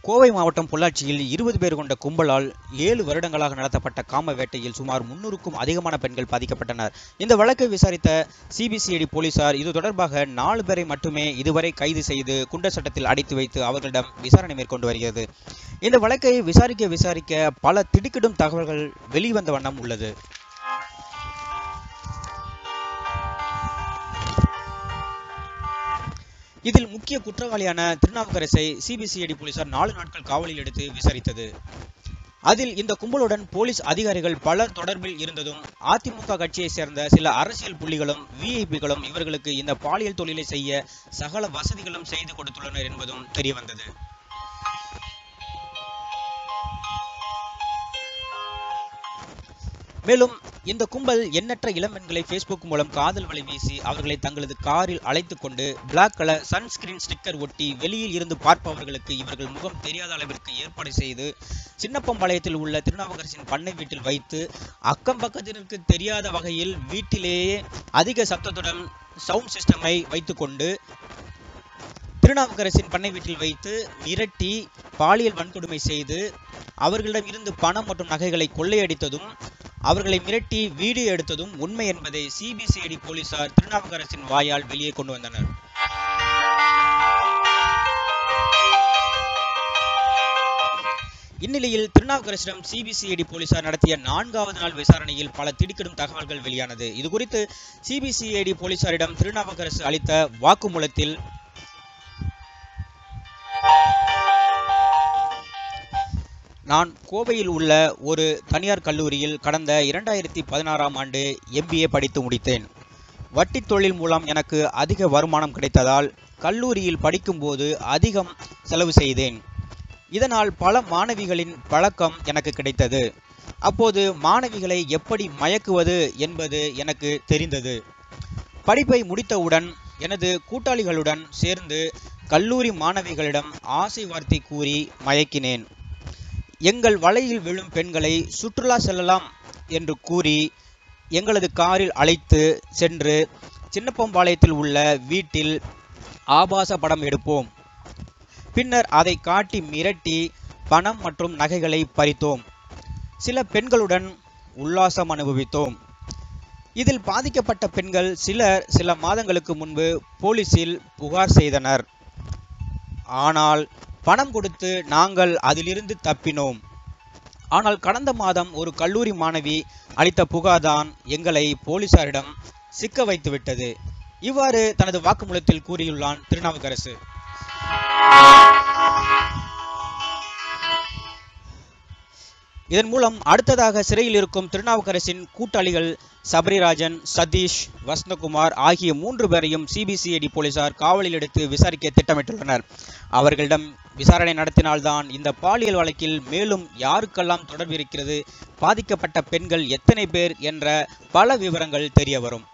கோவை மாவட்டம் பொள்ளாச்சியில் இருபது பேர் கொண்ட கும்பலால் ஏழு வருடங்களாக நடத்தப்பட்ட காம வேட்டையில் சுமார் முன்னூறுக்கும் அதிகமான பெண்கள் பாதிக்கப்பட்டனர் இந்த வழக்கை விசாரித்த சிபிசிஐடி போலீசார் இது தொடர்பாக நாலு பேரை மட்டுமே இதுவரை கைது செய்து குண்டர் சட்டத்தில் அடைத்து வைத்து அவர்களிடம் விசாரணை மேற்கொண்டு வருகிறது இந்த வழக்கை விசாரிக்க விசாரிக்க பல திடுக்கிடும் தகவல்கள் வெளிவந்த வண்ணம் உள்ளது இதில் முக்கிய குற்றவாளியான திருநாவுக்கரசை சிபிசிஐடி போலீசார் நாலு நாட்கள் காவலில் எடுத்து விசாரித்தது அதில் இந்த கும்பலுடன் போலீஸ் அதிகாரிகள் பலர் தொடர்பில் இருந்ததும் அதிமுக கட்சியை சேர்ந்த சில அரசியல் புள்ளிகளும் விஐபிகளும் இவர்களுக்கு இந்த பாலியல் தொழிலை செய்ய சகல வசதிகளும் செய்து கொடுத்துள்ளனர் என்பதும் தெரியவந்தது மேலும் இந்த கும்பல் எண்ணற்ற இளம்பெண்களை ஃபேஸ்புக் மூலம் காதல் வலை வீசி அவர்களை தங்களது காரில் அழைத்து கொண்டு பிளாக் கலர் சன்ஸ்கிரீன் ஸ்டிக்கர் ஒட்டி வெளியில் இருந்து பார்ப்பவர்களுக்கு இவர்கள் முகம் தெரியாத அளவிற்கு ஏற்பாடு செய்து சின்னப்பம்பாளையத்தில் உள்ள திருநாவுக்கரசின் பண்ணை வீட்டில் வைத்து அக்கம் பக்கத்திற்கு தெரியாத வகையில் வீட்டிலேயே அதிக சத்தத்துடன் சவுண்ட் சிஸ்டமை வைத்துக்கொண்டு திருநாவுக்கரசின் பண்ணை வீட்டில் வைத்து மிரட்டி பாலியல் வன்கொடுமை செய்து அவர்களிடம் இருந்து பணம் மற்றும் நகைகளை கொள்ளையடித்ததும் அவர்களை மிரட்டி வீடியோ எடுத்ததும் உண்மை என்பதை சிபிசிஐடி போலீசார் திருநாவுக்கரசின் வாயால் வெளியே கொண்டு வந்தனர் இந்நிலையில் திருநாவுக்கரசிடம் சிபிசிஐடி போலீசார் நடத்திய நான்காவது நாள் விசாரணையில் பல திடுக்கிடும் தகவல்கள் வெளியானது இது குறித்து சிபிசிஐடி போலீசாரிடம் திருநாவுக்கரசு அளித்த வாக்குமூலத்தில் நான் கோவையில் உள்ள ஒரு தனியார் கல்லூரியில் கடந்த இரண்டாயிரத்தி பதினாறாம் ஆண்டு எம்பிஏ படித்து முடித்தேன் வட்டி தொழில் மூலம் எனக்கு அதிக வருமானம் கிடைத்ததால் கல்லூரியில் படிக்கும்போது அதிகம் செலவு செய்தேன் இதனால் பல மாணவிகளின் பழக்கம் எனக்கு கிடைத்தது அப்போது மாணவிகளை எப்படி மயக்குவது என்பது எனக்கு தெரிந்தது படிப்பை முடித்தவுடன் எனது கூட்டாளிகளுடன் சேர்ந்து கல்லூரி மாணவிகளிடம் ஆசை வார்த்தை கூறி மயக்கினேன் எங்கள் வலையில் விழும் பெண்களை சுற்றுலா செல்லலாம் என்று கூறி எங்களது காரில் அழைத்து சென்று சின்னப்பம்பாளையத்தில் உள்ள வீட்டில் ஆபாச படம் எடுப்போம் பின்னர் அதை காட்டி மிரட்டி பணம் மற்றும் நகைகளை பறித்தோம் சில பெண்களுடன் உல்லாசம் அனுபவித்தோம் இதில் பாதிக்கப்பட்ட பெண்கள் சிலர் சில மாதங்களுக்கு முன்பு போலீசில் புகார் செய்தனர் ஆனால் பணம் கொடுத்து நாங்கள் அதிலிருந்து தப்பினோம் ஆனால் கடந்த மாதம் ஒரு கல்லூரி மாணவி அளித்த புகார்தான் எங்களை போலீசாரிடம் சிக்க வைத்து விட்டது இவ்வாறு தனது வாக்குமூலத்தில் கூறியுள்ளான் திருநாவுக்கரசு இதன் மூலம் அடுத்ததாக சிறையில் இருக்கும் திருநாவுக்கரசின் கூட்டாளிகள் சபரிராஜன் சதீஷ் வசந்தகுமார் ஆகிய மூன்று பேரையும் சிபிசிஐடி போலீசார் காவலில் எடுத்து விசாரிக்க திட்டமிட்டுள்ளனர் அவர்களிடம் விசாரணை நடத்தினால்தான் இந்த பாலியல் வழக்கில் மேலும் யாருக்கெல்லாம் தொடர்பு இருக்கிறது பாதிக்கப்பட்ட பெண்கள் எத்தனை பேர் என்ற பல விவரங்கள் தெரிய வரும்